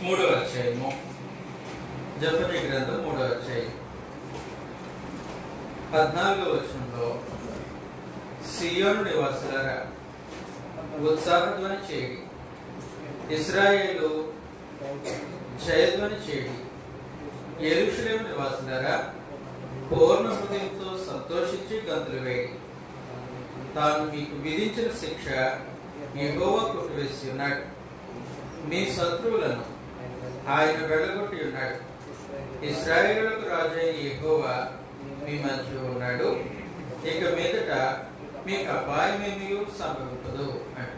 మూడవ అధ్యాయము జపని గ్రంథం మూడవ అధ్యాయం పద్నాలుగో వచనంలో సియోను నివాసులారా ఉత్సాహధ్వని చేయడి ఇస్రాయేలు జయధ్వని చేయడి ఎరుషులేము నివాసులారా పూర్ణ హృదయంతో సంతోషించి గంతులు వేయడి తాను మీకు విధించిన శిక్ష యెహోవా కొట్టివేసి ఉన్నాడు మీ శత్రువులను ఆయన వెళ్ళగొట్టి ఉన్నాడు ఇస్రాయేలులకు రాజు అయిన యెహోవా మీ మధ్య ఉన్నాడు ఇక మీదట మీకు అపాయమేమీ సంభవించదు అంటున్నాడు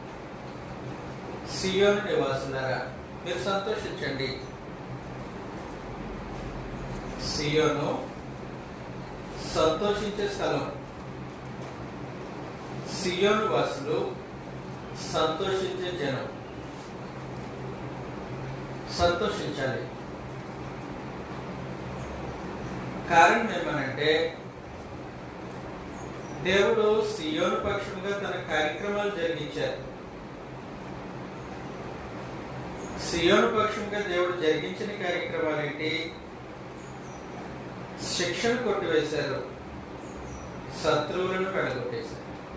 సియోను నివాసులారా మీరు సంతోషించండి సియోను సంతోషించే స్థలం సియోను వాసులు సంతోషించే జనం సంతోషించాలి కారణం ఏమనంటే దేవుడు సియోను పక్షముగా తన కార్యక్రమాలు జరిగించారు సియోను పక్షంగా దేవుడు జరిగించిన కార్యక్రమాలు ఏంటి శిక్షణ కొట్టివేశారు శత్రువులను వెళ్ళగొట్టేశారు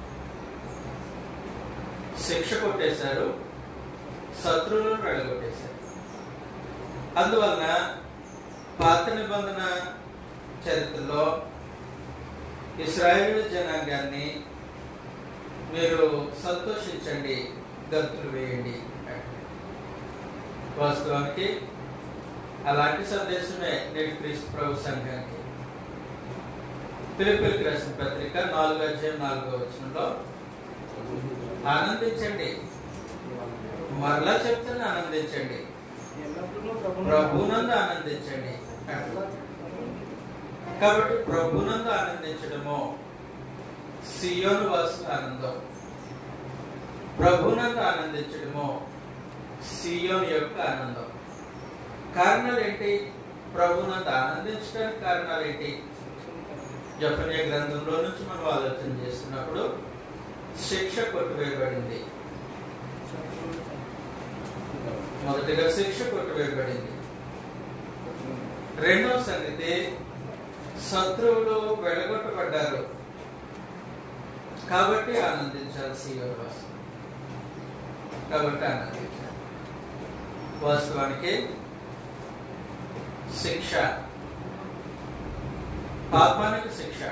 శిక్ష కొట్టేశారు శత్రువులను వెళ్ళగొట్టేశారు అందువలన పాత నిబంధన చరిత్రలో ఇస్రాయేల్ జనాంగాన్ని మీరు సంతోషించండి గంతులు వేయండి వాస్తవానికి అలాంటి సందేశమే నేటి క్రీస్తు ప్రభు సంఘానికి పిలుపులకి రాసిన పత్రిక నాలుగో అధ్యాయం నాలుగో వచనంలో ఆనందించండి మరలా చెప్తాను ఆనందించండి ప్రభునందు ఆనందించండి అంటున్నాడు. కాబట్టి ప్రభునందు ఆనందించడము సియోను వాసుల ఆనందం ప్రభునందు ఆనందించడము సియోను యొక్క ఆనందం కారణాలు ఏంటి ప్రభునందు ఆనందించడానికి కారణాలు ఏంటి జపనీయ గ్రంథంలో నుంచి మనం ఆలోచన చేస్తున్నప్పుడు శిక్ష కొట్టివేయబడింది మొదటిగా శిక్ష కొట్టివేయబడింది రెండవ సంగతి శత్రువులు వెడగొట్టబడ్డారు కాబట్టి ఆనందించాలి సీఎం వాసు కాబట్టి ఆనందించాలి వాస్తవానికి శిక్ష పాపానికి శిక్ష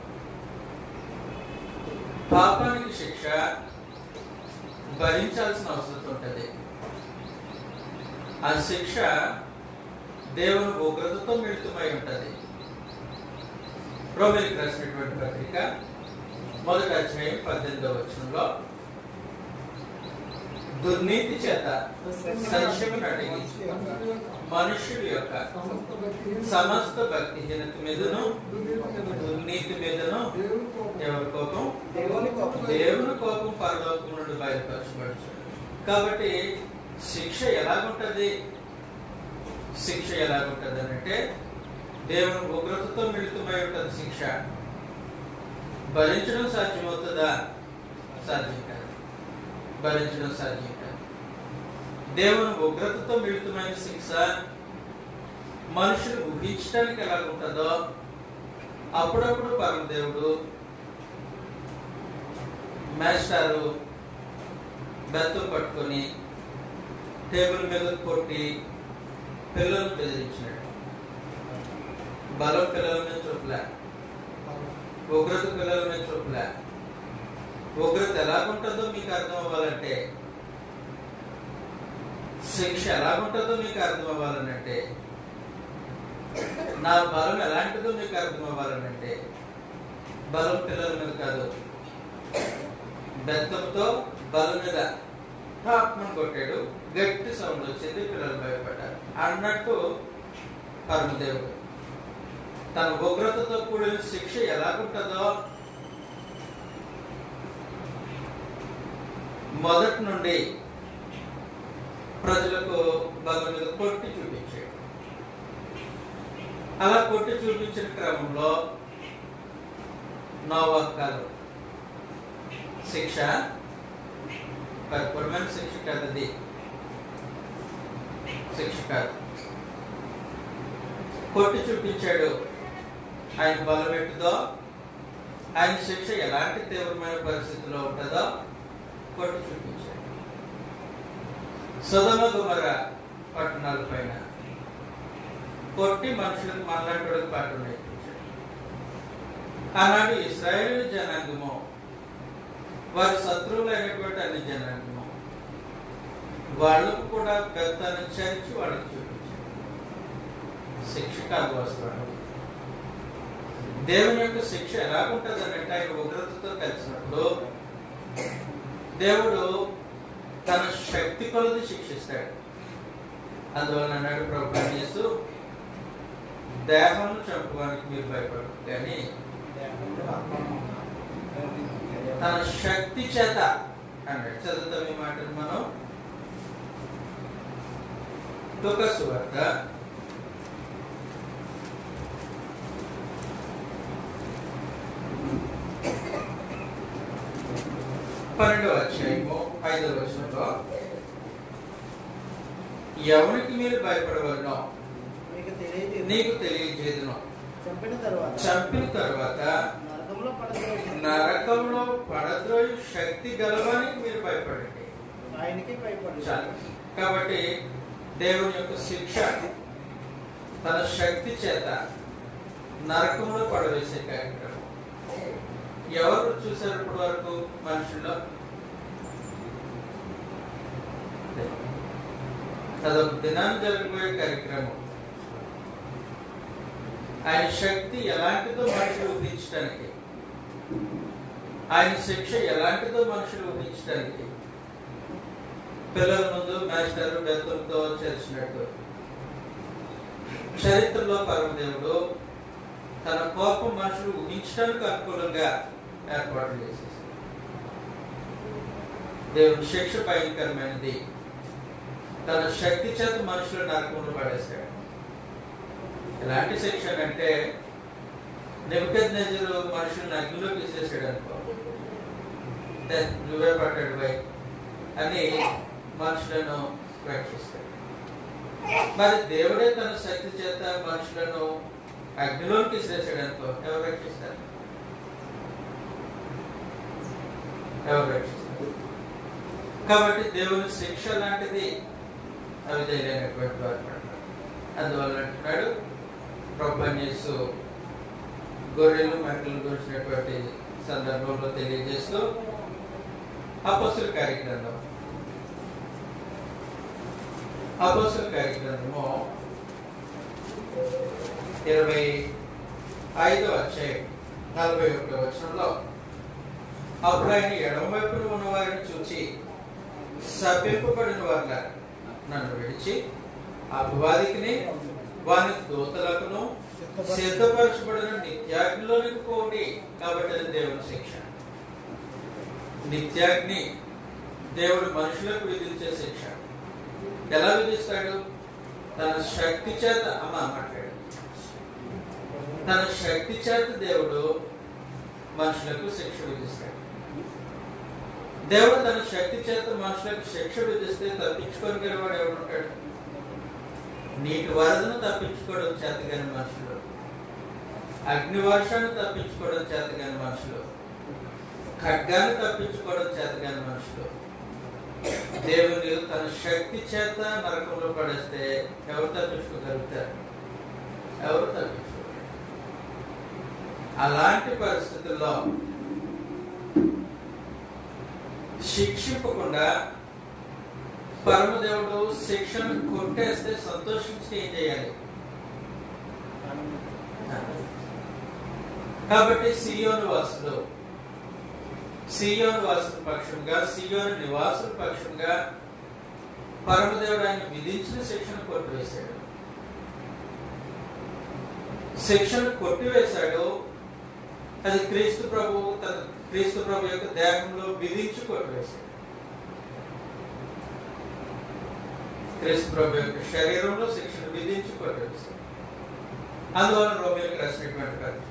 పాపానికి శిక్ష భరించాల్సిన అవసరం ఉంటుంది ఆ శిక్ష దేవుని ఉగ్రతతో మిళితమై ఉంటుంది రోమిలికి రాసినటువంటి పత్రిక మొదటి అధ్యాయం పద్దెనిమిదవ వచనంలో దుర్నీతి చేత సంక్షేమం అడిగి మనుషుడి యొక్క సమస్త భక్తిహీనత మీదను దుర్నీతి మీదను ఎవరి కోపం దేవుని కోపం. దేవుని కోపం పరలోకం నుండి బయలుపరచబడుచు కాబట్టి శిక్ష ఎలాగుంటది శిక్ష ఎలాగుంటది అంటే దేవుని ఉగ్రతతో మిళితమై ఉంటుంది శిక్ష భరించడం సాధ్యమవుతుందా సాధ్యం కాదు భరించడం సాధ్యం కాదు దేవుని ఉగ్రతతో మిళితమైన శిక్ష మనుషులు ఊహించడానికి ఎలాగుంటుందో అప్పుడప్పుడు పరమదేవుడు మేస్టారు బెత్తం పట్టుకొని టేబుల్ మీద కొట్టి పిల్లలను బెదిరించినాడు బలం పిల్లల మీద చూపలే ఉగ్రత పిల్లల మీద చూపలే ఉగ్రత ఎలాగుంటుందో మీకు అర్థం అవ్వాలంటే శిక్ష ఎలాగుంటుందో మీకు అర్థం అవ్వాలనంటే నా బలం ఎలాంటిదో మీకు అర్థం అవ్వాలనంటే బలం పిల్లల మీద కాదు బెత్తంతో బలం మీద టాప్మని కొట్టాడు గట్టి సౌండ్ వచ్చింది పిల్లలు భయపడ్డారు అన్నట్టు పరమదేవుడు తన ఉగ్రతతో కూడిన శిక్ష ఎలాగుంటుందో మొదటి నుండి ప్రజలకు బలం మీద కొట్టి చూపించాడు అలా కొట్టి చూపించిన క్రమంలో నోవాకాలు శిక్ష పరిపూర్ణమైన శిక్ష కదది శిక్ష కాదు కొట్టి చూపించాడు ఆయన బలపెట్టుదో ఆయన శిక్ష ఎలాంటి తీవ్రమైన పరిస్థితిలో ఉంటుందో కొట్టి చూపించాడు సుధమ గుమర పట్టణాల పైన కొట్టి మనుషులకు మనలాంటి పాటలు నేర్పించాడు ఆనాడు ఇస్రాయేల్ జనాంగము వారి శత్రువులైనటువంటి అన్ని జనాంగము వాళ్ళకు కూడా పెద్దను చేర్చి వాళ్ళకి చూపించాడు శిక్ష కాదు వస్తాడు దేవుని యొక్క శిక్ష ఎలా ఉంటుంది అంటే ఆయన ఉగ్రతతో కలిసినప్పుడు దేవుడు తన శక్తి కొలది శిక్షిస్తాడు అందువలన అన్నాడు ప్రభు చేస్తూ దేహం చంపుకోవడానికి మీరు భయపడరు కానీ తన శక్తి చేత అన్నాడు చదువుతాం ఈ మాటలు మనం లుకసు వార్త పన్నెండవ అధ్యాయము ఐదవ వచనంలో ఎవరికి మీరు భయపడవలనో మీకు తెలియదు నీకు తెలియజేదును చంపిన తర్వాత చంపిన తర్వాత నరకంలో పడద్రోసి నరకంలో పడద్రోయు శక్తి గలవానికి మీరు భయపడండి ఆయనకి భయపడి చాలు కాబట్టి దేవుని యొక్క శిక్ష తన శక్తి చేత నరకంలో పడవేసే కార్యక్రమం ఎవరు చూసారు ఇప్పటి వరకు మనుషుల్లో అదొక దినాన్ని జరగబోయే కార్యక్రమం ఆయన శక్తి ఎలాంటిదో మనుషులు ఊహించడానికి ఆయన శిక్ష ఎలాంటిదో మనుషులు ఊహించడానికి పిల్లల ముందు మాస్టర్ బెత్తంతో చేర్చినట్టు చరిత్రలో పరమదేవుడు తన కోపం మనుషులు ఊహించడానికి అనుకూలంగా ఏర్పాటు చేసేసాడు దేవుని శిక్ష భయంకరమైనది తన శక్తి చేత మనుషులు నరకంలో పడేశాడు ఎలాంటి శిక్ష అంటే నిమికత్ నజరు మనుషులను అగ్నిలో తీసేసాడు అనుకో "దే, నువ్వే పట్టాడు బై అని మనుషులను రక్షిస్తాడు మరి దేవుడే తన శక్తి చేత మనుషులను అగ్నిలోకి తీసేసాడు అనుకో ఎవరు రక్షిస్తారు ఎవరు రక్షిస్తారు కాబట్టి దేవుని శిక్ష లాంటిది అవి తెలియనటువంటి వారు పడతారు. అందువల్ల అంటున్నాడు ప్రపంచ గొర్రెలు మేకలు గురించినటువంటి సందర్భంలో తెలియజేస్తూ అపసుల కార్యక్రమం అపసుల కార్యక్రమము ఇరవై ఐదో అధ్యాయం నలభై ఒకటో వచనంలో అప్పుడు ఆయన ఎడమ వైపున ఉన్న వారిని చూచి సభ్యింపబడిన వారిన నన్ను విడిచి అపవాదికిని వాని దూతలకును సిద్ధపరచబడిన నిత్యాగ్నిలోనికి పోండి కాబట్టి అది దేవుని శిక్ష నిత్యాగ్ని దేవుడు మనుషులకు విధించే శిక్ష ఎలా విధిస్తాడు తన శక్తి చేత అమ్మ మాట్లాడు తన శక్తి చేత దేవుడు మనుషులకు శిక్ష విధిస్తాడు దేవుడు తన శక్తి చేత మనుషులకు శిక్ష విధిస్తే తప్పించుకొని గెలవాడు ఎవడు ఉంటాడు నీటి వరదను తప్పించుకోవడం చేతగాని మనుషులు అగ్ని వర్షాన్ని తప్పించుకోవడం చేతగాని మనుషులు ఖడ్గాన్ని తప్పించుకోవడం చేతగాని మనుషులు దేవుని తన శక్తి చేత నరకంలో పడేస్తే ఎవరు తప్పించుకోగలుగుతారు ఎవరు తప్పించుకోగలుగుతారు అలాంటి పరిస్థితుల్లో శిక్షింపకుండా పరమదేవుడు శిక్షను కొట్టేస్తే సంతోషించి ఏం చేయాలి కాబట్టి సియోను వాసులు సియోను వాసుల పక్షంగా సియోను నివాసుల పక్షంగా పరమదేవుడు ఆయన విధించిన శిక్షను కొట్టివేశాడు శిక్షను కొట్టివేశాడు అది క్రీస్తు ప్రభు తన క్రీస్తు ప్రభు యొక్క దేహంలో విధించి కొట్టివేశాడు క్రీస్తు ప్రభు యొక్క శరీరంలో శిక్షణ విధించి కొట్టివేశాడు అందువల్ల రోమిలకు రాసినటువంటి పత్రిక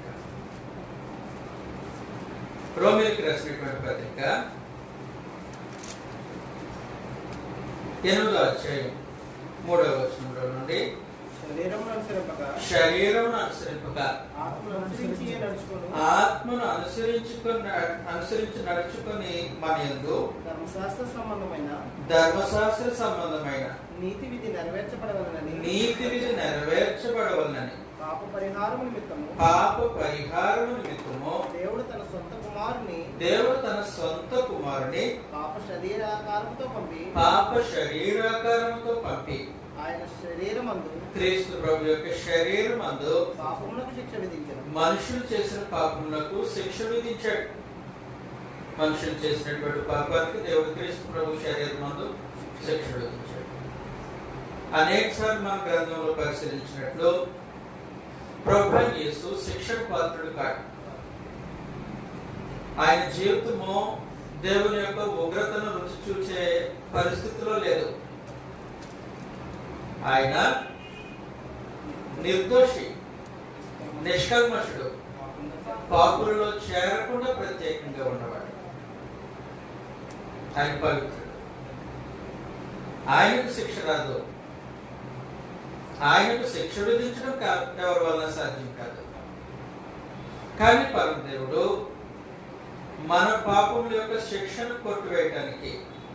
రోమిలకు రాసినటువంటి పత్రిక ఎనిమిదో అధ్యాయం మూడవ వచనంలో నుండి శరీరం అనుసరింపక శరీరం అనుసరింపక ఆత్మను అనుసరించి నడుచుకోను ఆత్మను అనుసరించుకుని అనుసరించి నడుచుకొని మన యందు ధర్మశాస్త్ర సంబంధమైన ధర్మశాస్త్ర సంబంధమైన నీతి విధి నెరవేర్చబడవలనని నీతి విధి నెరవేర్చబడవలనని పాప పరిహారం నిమిత్తము పాప పరిహారం నిమిత్తము దేవుడు తన సొంత కుమారుని దేవుడు తన సొంత కుమారుని పాప శరీరాకారంతో పంపి పాప శరీరాకారంతో పంపి ఆయన శరీరమందు క్రీస్తు ప్రభు యొక్క శరీరం అందు పాపములకు శిక్ష విధించను మనుషులు చేసిన పాపములకు శిక్ష విధించాడు మనుషులు చేసినటువంటి పాపానికి దేవుడు క్రీస్తు ప్రభు శరీరం అందు శిక్ష విధించాడు అనేక సార్లు మన గ్రంథంలో పరిశీలించినట్లు ప్రభు యేసు శిక్షకు పాత్రుడు కాడు ఆయన జీవితము దేవుని యొక్క ఉగ్రతను రుచి చూచే పరిస్థితిలో లేదు ఆయన నిర్దోషి నిష్కల్మషుడు పాపులలో చేరకుండా ప్రత్యేకంగా ఉన్నవాడు ఆయన పవిత్రుడు ఆయనకు శిక్ష రాదు ఆయనకు శిక్ష విధించడం కా- ఎవరి వల్ల సాధ్యం కాదు కానీ పరమదేవుడు మన పాపముల యొక్క శిక్షను కొట్టివేయటానికి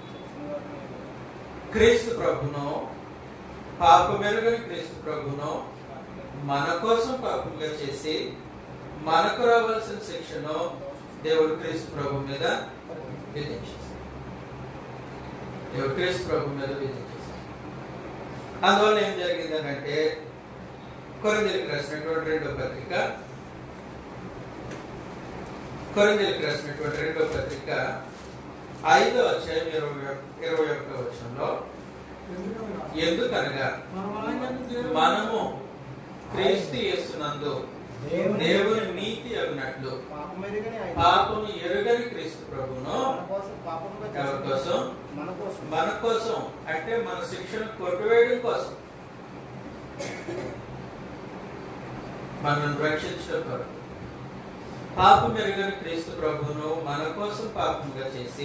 క్రీస్తు ప్రభును పాపమెరుగని క్రీస్తు ప్రభును మన కోసం పాపంగా చేసి మనకు రావాల్సిన శిక్షను దేవుడు క్రీస్తు ప్రభు మీద విధించేశాడు దేవుడు క్రీస్తు ప్రభు మీద విధించేశాడు అందువల్ల ఏం జరిగిందనంటే కొరిందరికి రాసినటువంటి రెండో పత్రిక కొరిందరికి రాసినటువంటి రెండో పత్రిక ఐదో అధ్యాయం ఇరవై ఒక్క- ఇరవై ఒక్క వచనంలో ఎందుకనగా మనము క్రీస్తు యేసునందు దేవుని నీతి అన్నట్లు పాపమెరుగని ఆయన పాపము ఎరుగని క్రీస్తు ప్రభును మన కోసం పాపముగా ఎవరి చేసిన- కోసం మన కోసం మన కోసం అంటే మన శిక్షను కొట్టివేయడం కోసం మనల్ని రక్షించడం కొరకు పాపం ఎరుగని క్రీస్తు ప్రభువును మన కోసం పాపంగా చేసి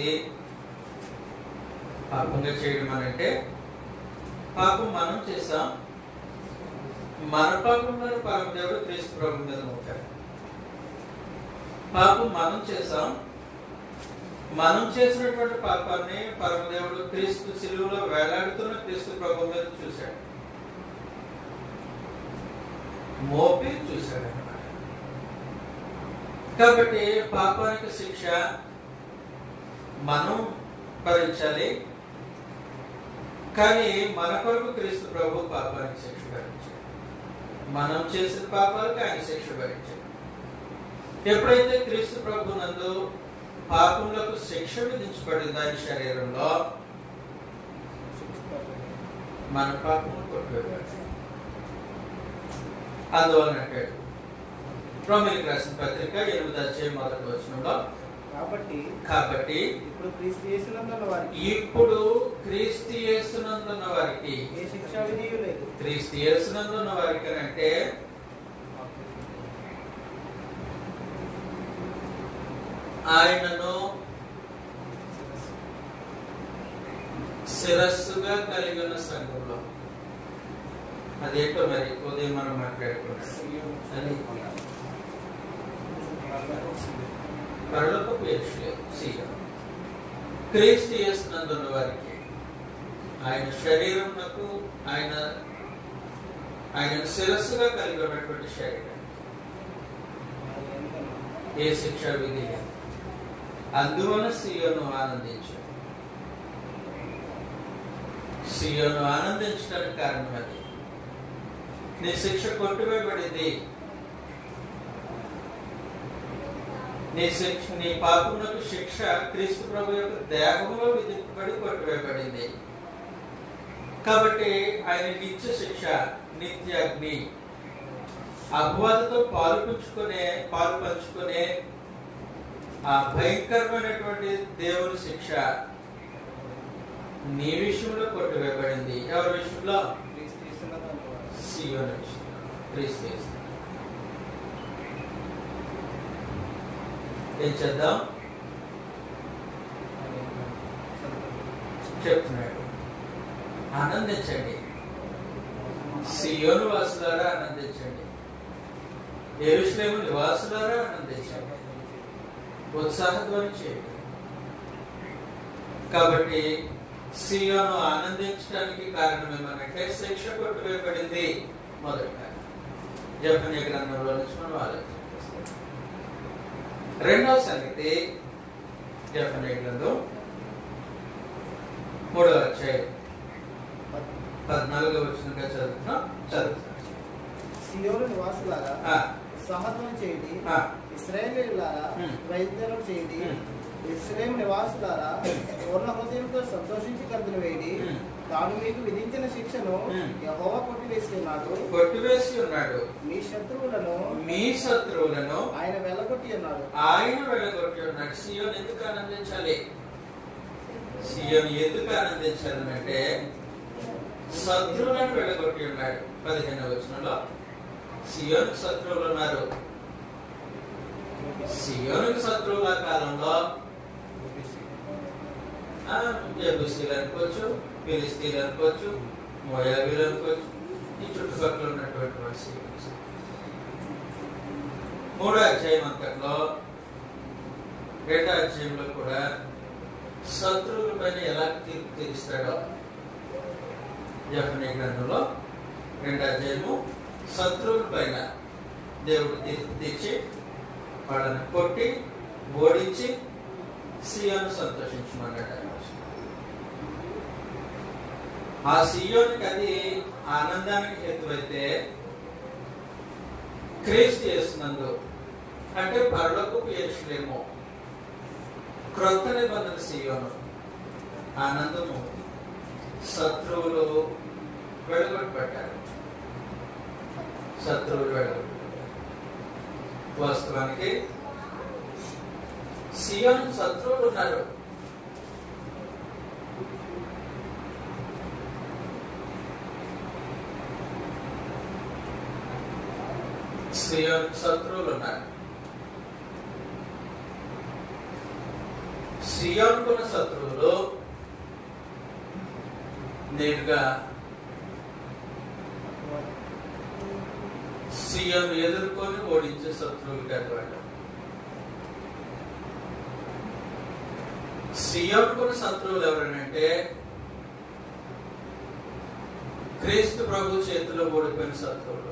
పాపంగా చేయడం అని అంటే పాపం మనం చేసాం మన పాపంలో పరమదేవుడు క్రీస్తు ప్రభు మీద ఉంటాడు పాపం మనం చేసాం మనం చేసినటువంటి పాపాన్ని పరమదేవుడు క్రీస్తు శిలువలో వేలాడుతున్న క్రీస్తు ప్రభు మీద చూశాడు మోపి చూశాడు అన్నమాట కాబట్టి పాపానికి శిక్ష మనం భరించాలి కానీ మన కొరకు క్రీస్తు ప్రభు పాపానికి శిక్ష భరించాడు మనం చేసిన పాపాలకు ఆయన శిక్ష భరించాడు ఎప్పుడైతే క్రీస్తు ప్రభు నందు పాపములకు శిక్ష విధించబడింది ఆయన శరీరంలో మన పాపము కొట్టుకోవాలి అందువలన అంటాడు రోమిలికి రాసిన పత్రిక ఎనిమిది అధ్యాయం మొదటి వచనంలో కాబట్టి కాబట్టి ఇప్పుడు క్రీస్తు యేసునందున్న వారికి ఇప్పుడు క్రీస్తు యేసునందున్న వారికి ఏ శిక్షా విధియు లేదు క్రీస్తు యేసునందున్న వారికి అంటే ఆయనను శిరస్సుగా కలిగి ఉన్న సంఘంలో అదేంటో మరి ఉదయం మనం మాట్లాడుకున్నాం అది పరలోకపు యక్షులు సీఎం క్రీస్తు యేసునందున్న వారికి ఆయన శరీరమునకు ఆయన ఆయన శిరస్సుగా కలిగి ఉన్నటువంటి శరీరం ఏ శిక్ష విధి లేదు. అందువలన సీయోను ఆనందించు సీయోను ఆనందించడానికి కారణం అది నీ శిక్ష కొట్టివేయబడింది నీ శిక్ష నీ పాపమునకు శిక్ష క్రీస్తు ప్రభు యొక్క దేహంలో విధింపబడి కొట్టివేయబడింది కాబట్టి ఆయన నిత్య శిక్ష నిత్య అగ్ని అపవాదతో పాలు పంచుకునే పాలు పంచుకునే ఆ భయంకరమైనటువంటి దేవుని శిక్ష నీ విషయంలో కొట్టివేయబడింది ఎవరి విషయంలో క్రీస్తు యేసునందున్న వారికి. సియోని విషయంలో క్రీస్తు యేసు. ఏం చేద్దాం చెప్తున్నాడు ఆనందించండి సియోను వాసులారా ఆనందించండి ఎరుశ్లేము నివాసులారా ఆనందించండి ఉత్సాహధ్వని చేయండి కాబట్టి సియోను ఆనందించడానికి కారణం ఏమనంటే శిక్ష కొట్టువేయబడింది మొదట జపనీయ గ్రంథంలో నుంచి మనం ఆలోచన చేస్తాం రెండవ సంగతి జపనీయ గ్రంథం మూడవ అధ్యాయం పద్నాలుగో వచ్చినగా చదువుతున్నాం చదువుతున్నాం సియోను నివాసులారా ఆ, సహత్వం చేయండి ఆ. ఇస్రాయేలీలారా హ్మ్. వైద్యం చేయండి హ్మ్. ఇస్రాయేల్ నివాసులారా పూర్ణ హృదయంతో సంతోషించి కందులు వేయండి హ్మ్. తాను మీకు విధించిన శిక్షను హ్మ్. యెహోవా కొట్టివేస్తున్నాడు కొట్టివేసి ఉన్నాడు మీ శత్రువులను మీ శత్రువులను ఆయన వెళ్ళగొట్టి ఉన్నాడు ఆయన వెళ్ళగొట్టి ఉన్నాడు సియోన్ ఎందుకు ఆనందించాలి సియోన్ ఎందుకు ఆనందించాలి అంటే శత్రువులను వెళ్ళగొట్టి ఉన్నాడు పదిహేనవ వచనంలో సియోనికి శత్రువులు ఉన్నారు సియోనికి శత్రువుల కాలంలో ఆ, జబూసీలు అనుకోవచ్చు ఫిలిస్తీన్లు అనుకోవచ్చు మోయాబీలు అనుకోవచ్చు ఈ చుట్టుపక్కల ఉన్నటువంటి వాడు సియోనికి మూడో అధ్యాయం అంతట్లో రెండో అధ్యాయంలో కూడా శత్రువుల పైన ఎలా తీర్పు తీరుస్తాడో జపనీ గ్రంథంలో రెండో అధ్యాయము శత్రువుల పైన దేవుడు తీర్పు తీర్చి వాళ్ళని కొట్టి ఓడించి సియోను సంతోషించమన్నాడు ఆయన. ఆ సియోనికి అది ఆనందానికి హేతువైతే క్రీస్తు చేస్తున్నందు అంటే పరలోకపు ఎరుసలేము క్రొత్త నిబంధన సియోను ఆనందము శత్రువులు వెళ్ళగొట్టబడ్డారు శత్రువులు వెళ్ళగొట్టబడ్డారు వాస్తవానికి సియోన్ శత్రువులు ఉన్నారు సియోన్ శత్రువులు ఉన్నారు సియోన్కున్న శత్రువులు నేరుగా సియోన్ ఎదుర్కొని ఓడించే శత్రువులు కాదు వాళ్ళు సియోన్కున్న శత్రువులు ఎవరనంటే క్రీస్తు ప్రభు చేతిలో ఓడిపోయిన శత్రువులు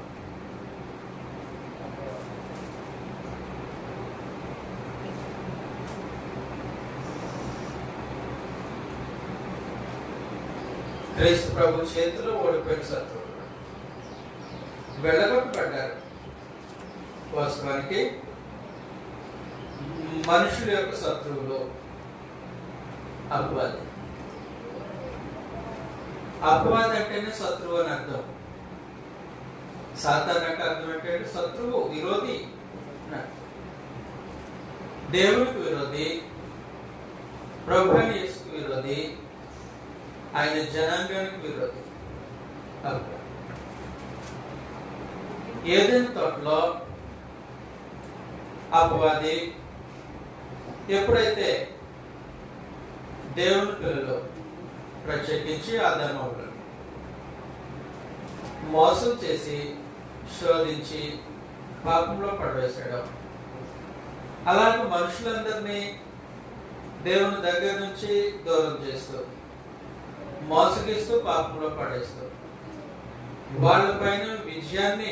క్రీస్తు ప్రభు చేతిలో ఓడిపోయిన శత్రువులు వెళ్ళగొట్టబడ్డారు వాస్తవానికి మనుషుల యొక్క శత్రువులు అపవాది అపవాది అంటేనే శత్రువు అని అర్థం సాతాన్ అంటే అర్థం ఏంటంటే శత్రువు విరోధి అని అర్థం. దేవునికి విరోధి ప్రభు అయిన యేసుకు విరోధి ఆయన జనాంగానికి విరోధి అపవాది. ఏదైనా తోటలో అపవాది ఎప్పుడైతే దేవుని పిల్లలు ప్రత్యేకించి ఆదామవులను మోసం చేసి శోధించి పాపంలో పడవేశాడు అలాగే మనుషులందరినీ దేవుని దగ్గర నుంచి దూరం చేస్తూ మోసగిస్తూ పాపంలో పడేస్తూ వాళ్ళపైన విజయాన్ని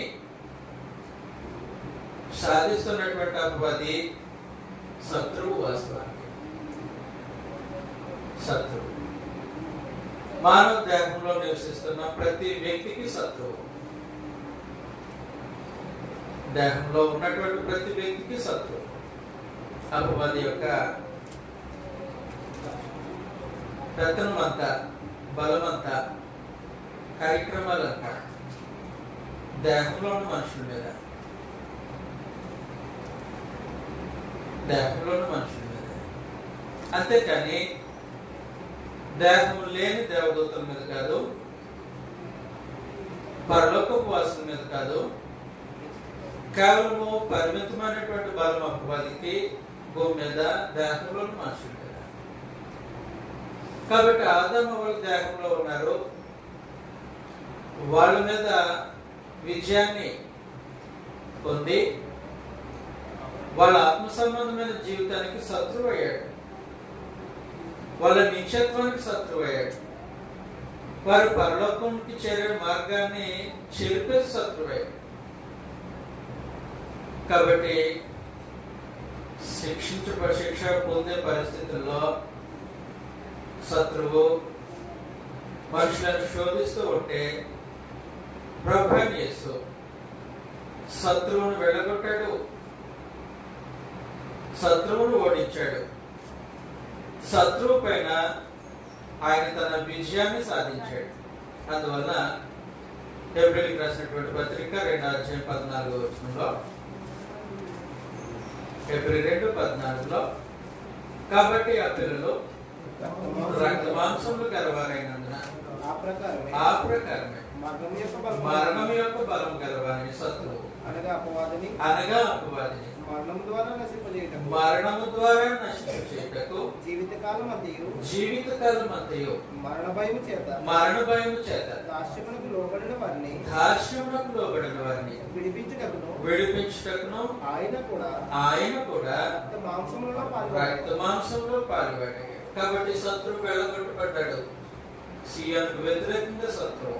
సాధిస్తున్నటువంటి అపవాది శత్రువు వాస్తవానికి శత్రువు మానవ దేహంలో నివసిస్తున్న ప్రతి వ్యక్తికి శత్రువు దేహంలో ఉన్నటువంటి ప్రతి వ్యక్తికి శత్రువు అపవాది యొక్క పెత్తనం అంతా బలమంతా కార్యక్రమాలంతా దేహంలో ఉన్న మనుషుల మీద దేహంలో ఉన్న మనుషుల మీద అంతేకాని దేహం లేని దేవదూతల మీద కాదు పరలోకపు వాసుల మీద కాదు కేవలము పరిమితమైనటువంటి బలం అపవాదికి భూమి మీద దేహంలో మనుషుల మీద కాబట్టి ఆదమ్మ వాళ్ళు దేహంలో ఉన్నారు వాళ్ళ మీద విజయాన్ని పొంది వాళ్ళ ఆత్మ సంబంధమైన జీవితానికి శత్రువు అయ్యాడు వాళ్ళ నిత్యత్వానికి శత్రువు అయ్యాడు వారు పరలోకంకి చేరే మార్గాన్ని చెరిపేసి శత్రువు అయ్యాడు కాబట్టి శిక్షించ శిక్ష పొందే పరిస్థితుల్లో శత్రువు మనుషులను శోధిస్తూ ఉంటే ప్రభావం చేస్తూ శత్రువును వెళ్ళగొట్టాడు శత్రువును ఓడించాడు శత్రువు పైన ఆయన తన విజయాన్ని సాధించాడు అందువల్ల ఏప్రిల్కి రాసినటువంటి పత్రిక రెండు అధ్యాయం పద్నాలుగు వచనంలో ఏప్రిల్ రెండు పద్నాలుగులో కాబట్టి ఆ పిల్లలు రక్త మాంసములు గలవారైనందున ఆ ప్రకారమే ఆ ప్రకారమే మరణం యొక్క బలం మరణం యొక్క బలం గలవాని శత్రువు అనగా అపవాదిని అనగా అపవాదిని మరణం ద్వారా నశింపజేయటం మరణము ద్వారా నశించేటకు జీవితకాలం అంతయు జీవితకాలం అంతయు మరణ భయం చేత మరణ భయము చేత దాస్యమునకు లోబడిన వారిని దాస్యమునకు లోబడిన వారిని విడిపించుటకును విడిపించుటకును ఆయన కూడా ఆయన కూడా రక్త మాంసములలో రక్త పాల్గొన్నాడు మాంసంలో పాల్పడ్డాడు కాబట్టి శత్రువు వెళ్ళగొట్టబడ్డాడు సీఎంకు వ్యతిరేకంగా శత్రువు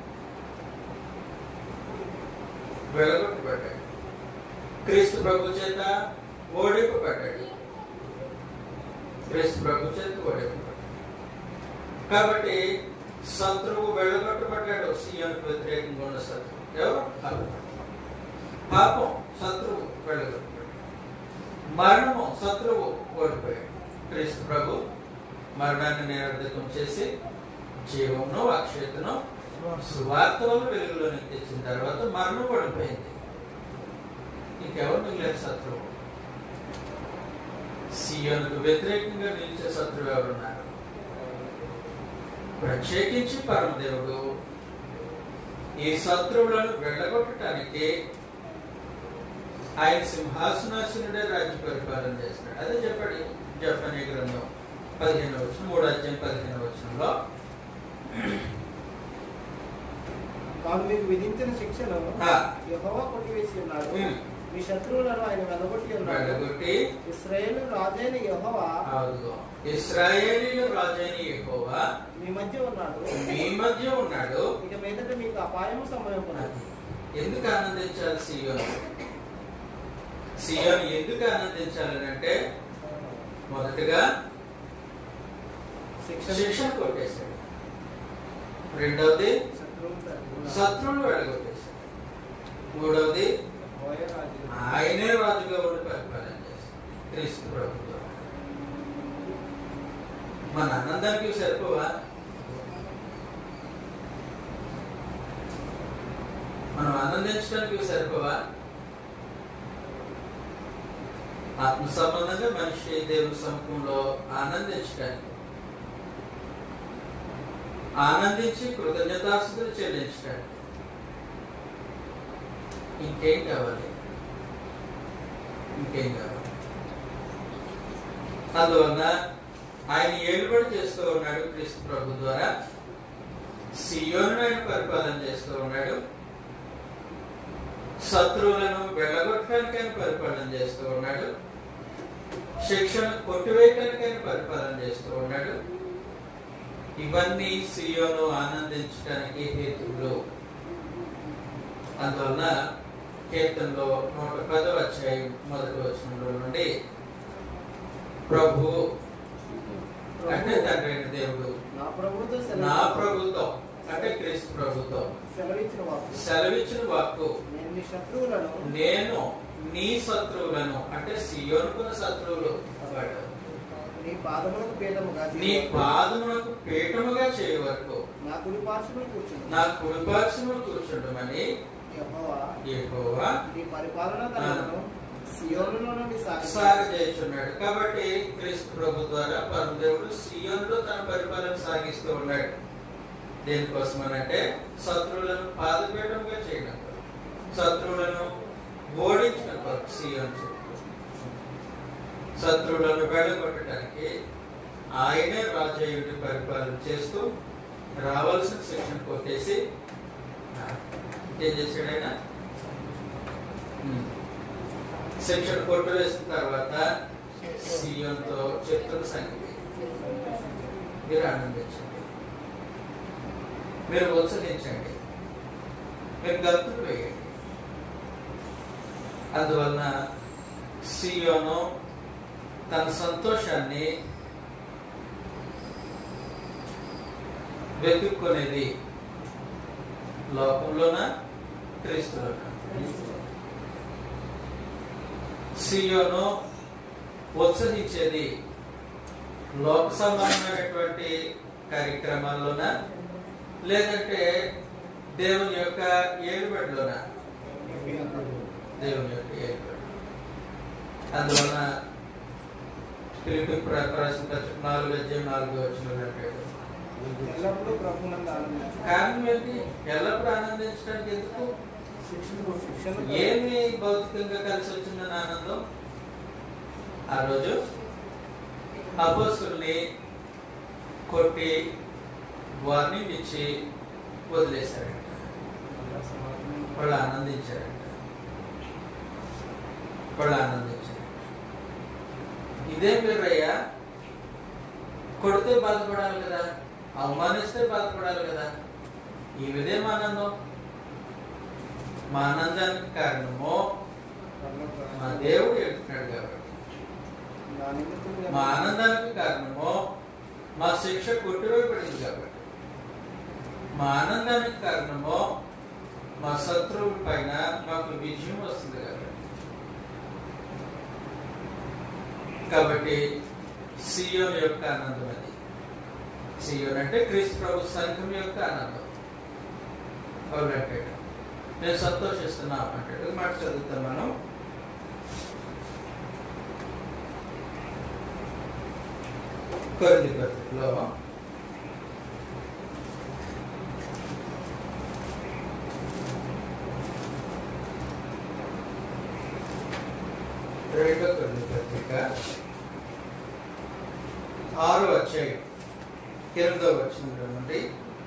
వెళ్ళగొట్టబడ్డాడు క్రీస్తు ప్రభు చేత ఓడింపబడ్డాడు క్రీస్తు ప్రభు చేత ఓడింపబడ్డాడు కాబట్టి శత్రువు వెళ్ళగొట్టబడ్డాడు సీఎంకు వ్యతిరేకంగా ఉన్న శత్రువు ఎవరు పాపం. పాపం శత్రువు వెళ్ళగొట్టబడ్డాడు మరణము శత్రువు ఓడిపోయాడు క్రీస్తు ప్రభు మరణాన్ని నిరర్ధకం చేసి జీవమును అక్షయతను సువార్తలను వెలుగులోనికి తెచ్చిన తర్వాత మరణం ఓడిపోయింది ఇంకెవరు మిగిలేదు శత్రువు సీఎంకు వ్యతిరేకంగా నిలిచే శత్రువు ఎవరున్నారు ప్రత్యేకించి పరమదేవుడు ఈ శత్రువులను వెళ్ళగొట్టడానికి ఆయన సింహాసనాసనుడే రాజ్య పరిపాలన చేస్తున్నాడు అదే చెప్పాడు జఫనీ గ్రంథం పదిహేను వచ్చిన మూడు అధ్యాయం పదిహేను వచనంలో తాను మీకు విధించిన శిక్షను ఆ. యెహోవా కొట్టివేసి ఉన్నాడు ఉమ్. మీ శత్రువులను ఆయన వెళ్ళగొట్టి ఉన్నాడు వెళ్ళగొట్టి ఇస్రాయేల్ రాజైన యెహోవా అవును ఇస్రాయేలీల రాజైన యెహోవా మీ మధ్య ఉన్నాడు మీ మధ్య ఉన్నాడు ఇక మీదట మీకు అపాయము సంభవింపదు ఎందుకు ఆనందించాలి సియోను సియోను ఎందుకు ఆనందించాలని అంటే మొదటగా శిక్ష శిక్షణ కొట్టేశాడు రెండవది శత్రువులు తరపున శత్రువులు వెళ్ళగొట్టేశాడు మూడవది పోయే రాజు. ఆయనే రాజుగా ఉండి పరిపాలన చేశాడు క్రీస్తు ప్రభుత్వం మన ఆనందానికి సరిపోవా మనం ఆనందించడానికి సరిపోవా ఆత్మ సంబంధంగా మనిషి దేవుని సమూహంలో ఆనందించడానికి ఆనందించి కృతజ్ఞతాస్తుతులు చెల్లించడానికి ఇంకేం కావాలి ఇంకేం కావాలి అందువల్ల ఆయన ఏలుబడి చేస్తూ ఉన్నాడు క్రీస్తు ప్రభు ద్వారా సియోను ఆయన పరిపాలన చేస్తూ ఉన్నాడు శత్రువులను వెళ్ళగొట్టడానికి ఆయన పరిపాలన చేస్తూ ఉన్నాడు శిక్షను కొట్టివేయడానికి ఆయన పరిపాలన చేస్తూ ఉన్నాడు ఇవన్నీ సియోను ఆనందించడానికి హేతువులు అందువలన కీర్తనలో నూట పదవ అధ్యాయం మొదటి వచనంలో నుండి ప్రభు అంటే తండ్రి అయిన దేవుడు నా ప్రభువుతో నా సెలవు ప్రభుత్వం అంటే క్రీస్తు ప్రభుత్వం సెలవిచ్చిన వాకు సెలవిచ్చిన వాక్కు నేను మీ శత్రువులను నేను నీ శత్రువులను అంటే సియోనుకున్న శత్రువులు వాడు నీ పాదములకు పీఠముగా నీ పాదములకు పీఠముగా చేయ వరకు నా కుడి పార్శ్వమున కూర్చుండు నా కుడిపార్శ్వమును కూర్చుండమని యెహోవా యెహోవా నీ పరిపాలన తనను సియోనులో నుండి సాగి సాగజేస్తున్నాడు కాబట్టి క్రీస్తు ప్రభు ద్వారా పరమదేవుడు సియోన్లో తన పరిపాలన సాగిస్తూ ఉన్నాడు దేనికోసం అంటే శత్రువులను పాదపీఠంగా చేయడం కొరకు. శత్రువులను ఓడించడం కొరకు సియోన్ చుట్టూ. శత్రువులను వెళ్ళగొట్టడానికి ఆయనే రాజయుడి పరిపాలన చేస్తూ రావాల్సిన శిక్షణ కొట్టేసి ఏం చేశాడు ఆయన ఉమ్. శిక్షణ కొట్టు వేసిన తర్వాత సీఎంతో చెప్తున్న సంగతి మీరు ఆనందించండి మీరు ఉత్సహించండి మీరు గంతులు వేయండి అందువలన సియోను తన సంతోషాన్ని వెతుక్కునేది లోకంలోన క్రీస్తులోన సియోను ఉత్సహించేది లోక సంబంధమైనటువంటి కార్యక్రమాల్లోన లేదంటే దేవుని యొక్క ఏలుబడిలోన దేవుని యొక్క ఏలుబడి అందువలన పిలిపి ప్రకాశం పత్రిక నాలుగు అధ్యాయం నాలుగు వచ్చిన అంటాడు ఎల్లప్పుడూ ప్రభునందు ఆనందించు. కారణం ఏంటి ఎల్లప్పుడూ ఆనందించడానికి ఎందుకు శిక్షణ శిక్షణ ఏమి భౌతికంగా కలిసి వచ్చిందని ఆనందం ఆ రోజు అపోస్తుల్ని కొట్టి వార్నింగ్ ఇచ్చి వదిలేశారంట వాళ్ళు ఆనందించారంట వాళ్ళు ఆనందించారు ఇదే మీరయ్యా కొడితే బాధపడాలి కదా అవమానిస్తే బాధపడాలి కదా ఈ విధేం ఆనందం మా ఆనందానికి కారణము మా దేవుడు చెప్తున్నాడు కాబట్టి నా నిమిత్తముగా మా ఆనందానికి కారణము మా శిక్ష కొట్టివేయబడింది కాబట్టి మా ఆనందానికి కారణము మా శత్రువుల పైన మాకు విజయం వస్తుంది కాబట్టి కాబట్టి సియోన్ యొక్క ఆనందం అది సియోన్ అంటే క్రీస్తు ప్రభు సంఘం యొక్క ఆనందం అవును అంటాడు నేను సంతోషిస్తున్నా అంటాడు మాట చదువుతాం మనం కొరింది పత్రికలో రెండో కొరింది పత్రిక ఆరో అధ్యాయం ఎనిమిదో వచ్చిన నుండి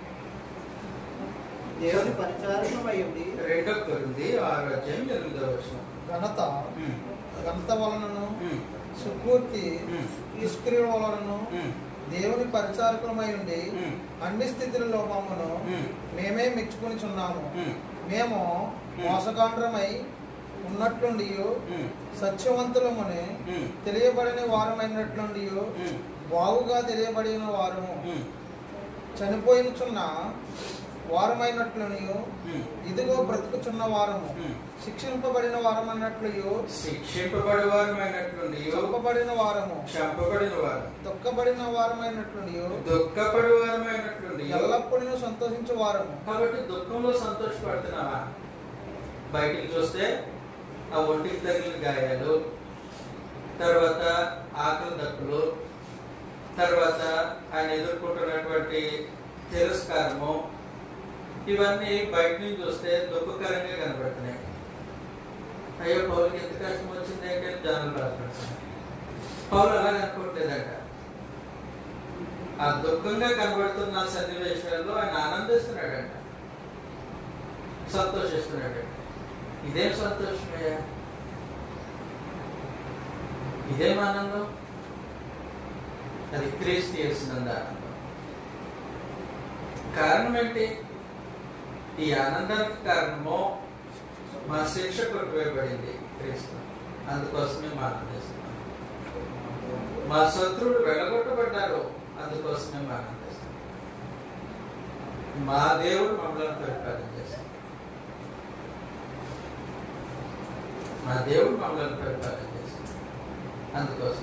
దేవుని పరిచారకమై ఉండి రెండో కొరింది ఆరో అధ్యాయం ఎనిమిదో వచ్చిన ఘనత ఘనత వలనను ఉమ్, సుకూర్తి ఉమ్, నిష్క్రియ వలనను ఉమ్, దేవుని పరిచారకులమై ఉండి ఉమ్, అన్ని స్థితులలో మమ్మను ఉమ్, మేమే మెచ్చుకొనిచున్నాము ఉమ్, మేము మోసగాండ్రమై ఉన్నట్లుండి ఉమ్, సత్యవంతులమని ఉమ్, తెలియబడిన వారమైనట్లుండి ఉమ్, బాగుగా తెలియబడిన వారము ఉమ్, చనిపోయినచున్న వారమైనట్లుని ఉమ్, ఇదిగో బ్రతుకుచున్న వారము ఉమ్. శిక్షింపబడిన వారమన్నట్లు శిక్షింపబడి వారమైనట్లుండి చంపబడిన వారము చంపబడిన వారు దుఃఖపడిన వారమైనట్లుండి దుఃఖపడి వారమైనట్లుండి ఎల్లప్పుడూ సంతోషించే వారము కాబట్టి దుఃఖంలో సంతోషపడుతున్నావా బయటికి చూస్తే ఆ ఒంటికి తగిలిన గాయాలు తర్వాత ఆకలి దక్కులు తర్వాత ఆయన ఎదుర్కొంటున్నటువంటి తిరస్కారము ఇవన్నీ బయట నుంచి చూస్తే దుఃఖకరంగా కనబడుతున్నాయి అయ్యో పౌలకి ఎంత కష్టం వచ్చింది అంటే జనాలు బాధపడుతున్నారు పౌలు అలా అనుకోవట్లేదంట ఆ దుఃఖంగా కనబడుతున్న సన్నివేశాల్లో ఆయన ఆనందిస్తున్నాడంట సంతోషిస్తున్నాడంట ఇదేం సంతోషమయ్యా ఇదేం ఆనందం అది క్రీస్తు చేసినంత ఆనందం కారణం ఏంటి ఈ ఆనందానికి కారణము మా శిక్ష కొట్టివేయబడింది క్రీస్తు అందుకోసమే మా ఆనందిస్తున్నాం మా శత్రువులు వెళ్ళగొట్టబడ్డారు అందుకోసమే మా ఆనందిస్తున్నాం మా దేవుడు మమ్మల్ని పరిపాలన చేస్తాం మా దేవుడు మమ్మల్ని పరిపాలన చేస్తాం అందుకోసం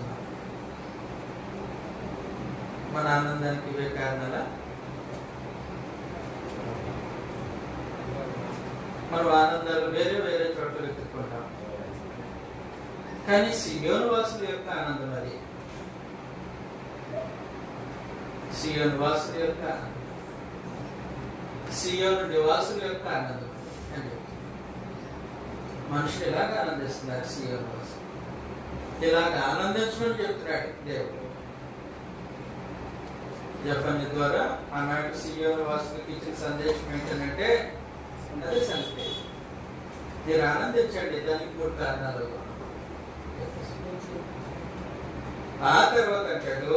మన ఆనందానికి ఇవే కారణాలా మనం ఆనందాలు వేరే వేరే చోట్ల వెతుక్కుంటాం కానీ సియోను వాసుల యొక్క ఆనందం అది సియోను వాసుల యొక్క ఆనందం సియోను నివాసుల యొక్క ఆనందం అని చెప్తుంది. మనుషులు ఎలాగ ఆనందిస్తున్నారు సియోను వాసులు ఇలాగ ఆనందించమని చెప్తున్నాడు దేవుడు జపన్ ద్వారా ఆనాటి సియోను వాసులకు ఇచ్చిన సందేశం ఏంటంటే అదే సంగతి మీరు ఆనందించండి దానికి మూడు కారణాలు ఆ తర్వాత అంటాడు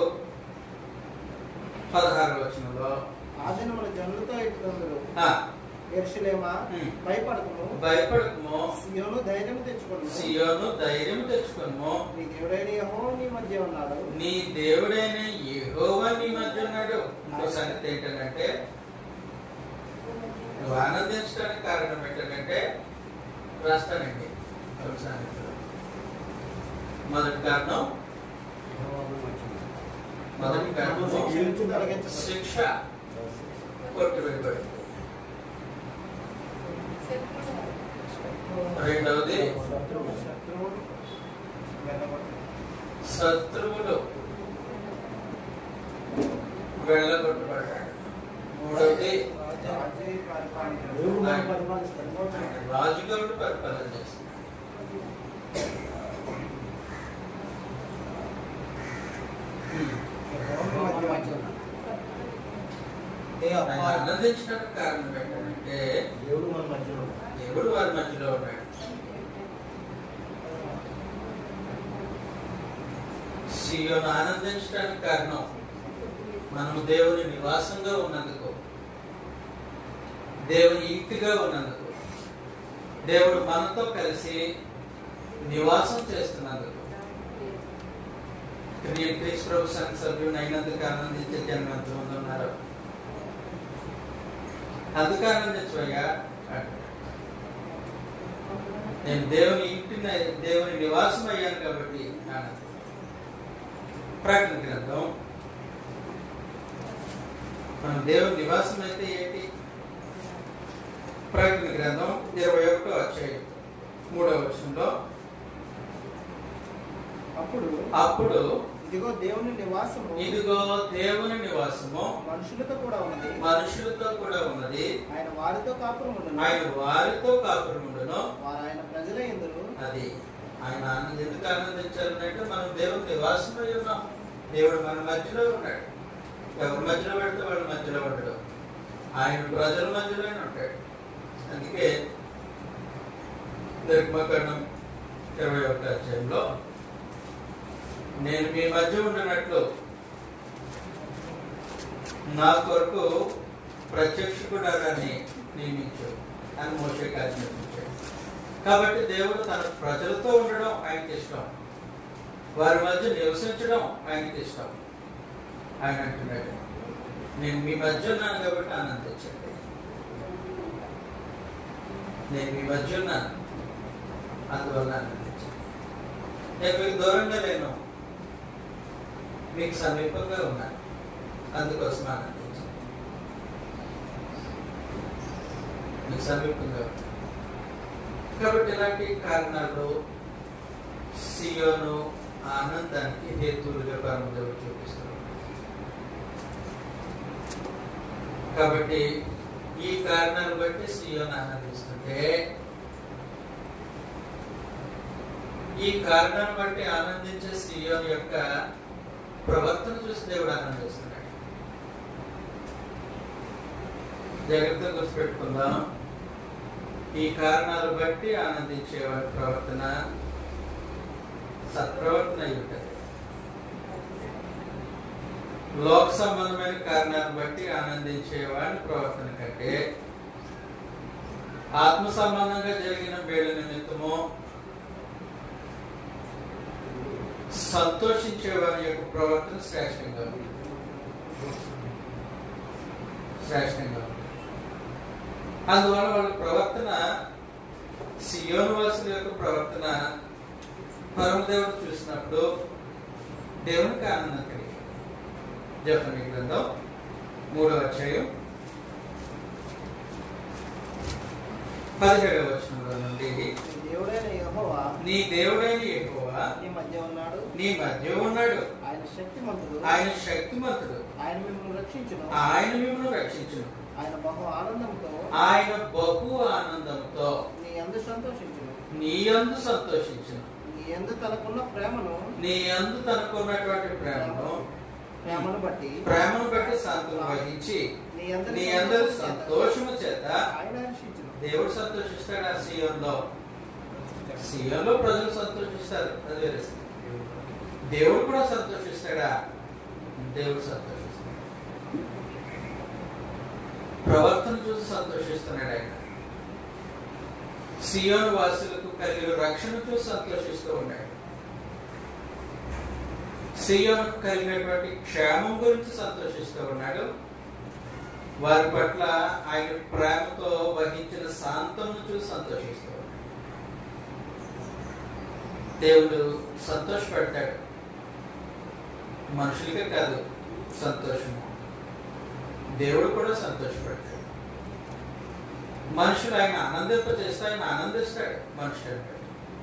పదహారు వచనంలో ఆ దినమున జనులతో ఇట్లందరూ ఆ, ఎర్షలేమా హ్మ్. భయపడకము భయపడకము సియోను ధైర్యం తెచ్చుకోను సియోను ధైర్యం తెచ్చుకును నీ దేవుడైన యెహోవా నీ మధ్య ఉన్నాడు నీ దేవుడైన యెహోవా నీ మధ్య ఉన్నాడు ఇంకో సంగతి ఏంటంటే నువ్వు ఆనందించడానికి కారణం ఏంటంటే రాస్తానండి ఒక సంగతులు. మొదటి కారణం మొదటి కారణం శిక్షించు తొలగించబడు. శిక్ష కొట్టివేయబడి రెండవది శత్రువుడు వెళ్ళగొట్టు. శత్రువులు వెళ్ళగొట్టబడ్డాడు మూడవది రాజు పరిపాలించడు. దేవుడు మనం పరిపాలిస్తాడు ఆయన రాజుగారు పరిపాలన చేస్తున్నాడు యెహోవా నీ మధ్య ఉన్నాడు. ఏ ఆయన అబ్బా. ఆనందించడానికి కారణం ఏంటంటే దేవుడు మన మధ్యలో ఉన్నాడు. దేవుడు వారి మధ్యలో ఉన్నాడు సియోను ఆనందించడానికి కారణం మనము దేవుని నివాసంగా ఉన్నందుకు దేవుని ఇంటిగా ఉన్నందుకు దేవుడు మనతో కలిసి నివాసం చేస్తున్నందుకు నేను క్రీస్తు ప్రభు సంఘ సభ్యుని అయినందుకు ఆనందించే జన్మ ఎంతమంది ఉన్నారు అందుకు ఆనందించవయ్యా అంటాడు. నేను దేవుని ఇంటిని దేవుని నివాసం అయ్యాను కాబట్టి ఆనందం ప్రకటన గ్రంథం మనం దేవుని నివాసం అయితే ఏంటి ప్రకటన గ్రంథం ఇరవై ఒకటో అధ్యాయం మూడవ వచనంలో అప్పుడు అప్పుడు ఇదిగో దేవుని నివాసము ఇదిగో దేవుని నివాసము మనుషులతో కూడా ఉన్నది మనుషులతో కూడా ఉన్నది ఆయన వారితో కాపురం ఉండను ఆయన వారితో కాపురముండును వారు ఆయన ప్రజల ఎందురు అది ఆయన ఆనంద ఎందుకు ఆనందించాలంటే మనం దేవుని నివాసమై ఉన్నాం దేవుడు మన మధ్యలో ఉన్నాడు ఎవరి మధ్యలో పెడితే వాళ్ళ మధ్యలో ఉండడు ఆయన ప్రజల మధ్యలోనే ఉంటాడు అందుకే నిర్మకరణం ఇరవై ఒకటి అధ్యాయంలో నేను మీ మధ్య ఉండినట్లు నా కొరకు ప్రత్యక్షకుడారని నియమించు అని మోసే ఆజ్ఞాపించాడు కాబట్టి దేవుడు తన ప్రజలతో ఉండడం ఆయనకి ఇష్టం వారి మధ్య నివసించడం ఆయనకి ఇష్టం ఆయన అంటున్నాడు నేను మీ మధ్య ఉన్నాను కాబట్టి ఆనందించండి నేను మీ మధ్య ఉన్నాను అందువల్ల ఆనందించండి నేను మీకు దూరంగా లేను మీకు సమీపంగా ఉన్నాను అందుకోసం ఆనందించండి మీకు సమీపంగా ఉన్నాను కాబట్టి ఇలాంటి కారణాలు సియోను ఆనందానికి హేతువులుగా పరమదేవుడు చూపిస్తున్నాడు కాబట్టి ఈ కారణాలు బట్టి సియోను ఆనందిస్తుంటే ఈ కారణాన్ని బట్టి ఆనందించే సియోను యొక్క ప్రవర్తన చూసి దేవుడు ఆనందిస్తున్నాడు జాగ్రత్తగా గుర్తుపెట్టుకుందాం ఈ కారణాలు బట్టి ఆనందించే వారి ప్రవర్తన సత్ప్రవర్తన అయి ఉంటుంది లోక సంబంధమైన కారణాలను బట్టి ఆనందించే వారి ప్రవర్తన కంటే ఆత్మ సంబంధంగా జరిగిన మేలు నిమిత్తము సంతోషించే వారి యొక్క ప్రవర్తన శ్రేష్టంగా ఉంది శ్రేష్టంగా ఉంది అందువల్ల వాళ్ళ ప్రవర్తన సియోను వాసుల యొక్క ప్రవర్తన పరమదేవుడు చూసినప్పుడు దేవునికి ఆనందం కలిగింది జపని గ్రంథం మూడవ అధ్యాయం పదిహేడవ వచనంలో నుండి నీ దేవుడైన యెహోవా నీ దేవుడైన యెహోవా నీ మధ్య ఉన్నాడు నీ మధ్య ఉన్నాడు ఆయన శక్తిమంతుడు ఆయన శక్తిమంతుడు ఆయన మిమ్మల్ని రక్షించును ఆయన మిమ్మల్ని రక్షించును ఆయన బహు ఆనందంతో ఆయన బహు ఆనందంతో నీ అందు సంతోషించును నీ అందు సంతోషించును నీ ఎందు తనకున్న ప్రేమను నీ అందు తనకున్నటువంటి ప్రేమను ప్రేమను బట్టి ప్రేమను బట్టి సంతులు వహించి నీ అందరి నీ అందరి సంతోషము చేత ఆయన హర్షించును దేవుడు సంతోషిస్తాడు ఆ సియోన్లో సియోన్లో ప్రజలు సంతోషిస్తారు అది వేరే సంగతి. దేవుడు కూడా సంతోషిస్తాడా దేవుడు సంతోషిస్తాడు ప్రవర్తన చూసి సంతోషిస్తున్నాడు ఆయన సియోను వాసులకు కలిగిన రక్షణ చూసి సంతోషిస్తూ ఉన్నాడు సియోను కలిగినటువంటి క్షేమం గురించి సంతోషిస్తూ ఉన్నాడు వారి పట్ల ఆయన ప్రేమతో వహించిన శాంతం చూసి సంతోషిస్తూ ఉన్నాడు దేవుడు సంతోషపడతాడు మనుషులకే కాదు సంతోషము దేవుడు కూడా సంతోషపడతాడు మనుషులు ఆయన ఆనందింప చేస్తే ఆయన ఆనందిస్తాడు మనుషులు అంటాడు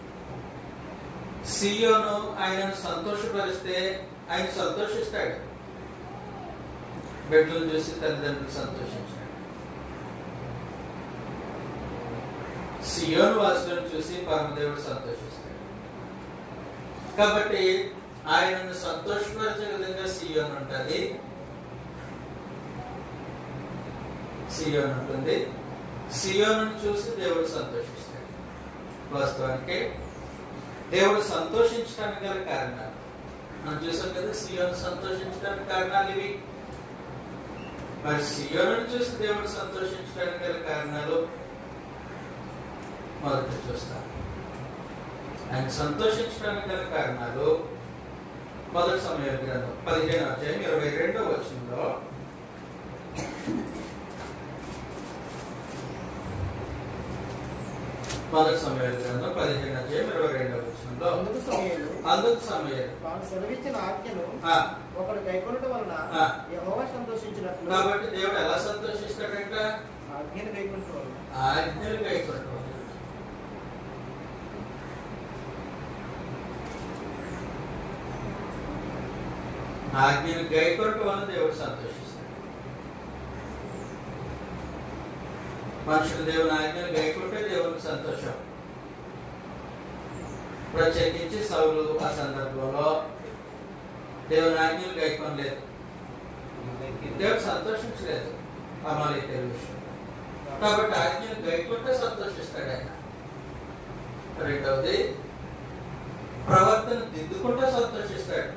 సియోను ఆయనను సంతోషపరిస్తే ఆయన సంతోషిస్తాడు బిడ్డలు చూసి తల్లిదండ్రులు సంతోషించాడు సియోను వాసులను చూసి పరమదేవుడు సంతోషిస్తాడు కాబట్టి ఆయనను సంతోషపరిచే విధంగా సియోన్ ఉంటుంది సియోన్ ఉంటుంది సియోను చూసి దేవుడు సంతోషిస్తాడు వాస్తవానికి దేవుడు సంతోషించడానికి గల కారణాలు మనం చూసాం కదా సియోను సంతోషించడానికి కారణాలు ఇవి మరి సియోను చూసి దేవుడు సంతోషించడానికి గల కారణాలు మొదట చూస్తాం ఆయన సంతోషించడానికి గల కారణాలు మొదటి సమయ గ్రంథం పదిహేను అధ్యాయం ఇరవై రెండో వచనంలో మొదటి సమయ గ్రంథం పదిహేను అధ్యాయం ఇరవై రెండో వచనంలో అందుకు సమయంలో అందుకు సమయం తాను సెలవిచ్చిన ఆజ్ఞను ఆ, ఒకడు కైకొనటం వలన ఆ. యెహోవా సంతోషించినట్లు కాబట్టి దేవుడు ఎలా సంతోషిస్తాడంట ఆజ్ఞను కైకొనటం వలన ఆజ్ఞలు కైకొనటం ఆజ్ఞను గైకొనటం వల్ల దేవుడు సంతోషిస్తాడు మనుషులు దేవుని ఆజ్ఞలు గైకుంటే దేవునికి సంతోషం ప్రత్యేకించి సౌలు ఆ సందర్భంలో దేవుని ఆజ్ఞలు గైకొనలేదు దేవుడు సంతోషించలేదు అమలైతే విషయం కాబట్టి ఆజ్ఞను గైకుంటే సంతోషిస్తాడు ఆయన రెండవది ప్రవర్తన దిద్దుకుంటే సంతోషిస్తాడు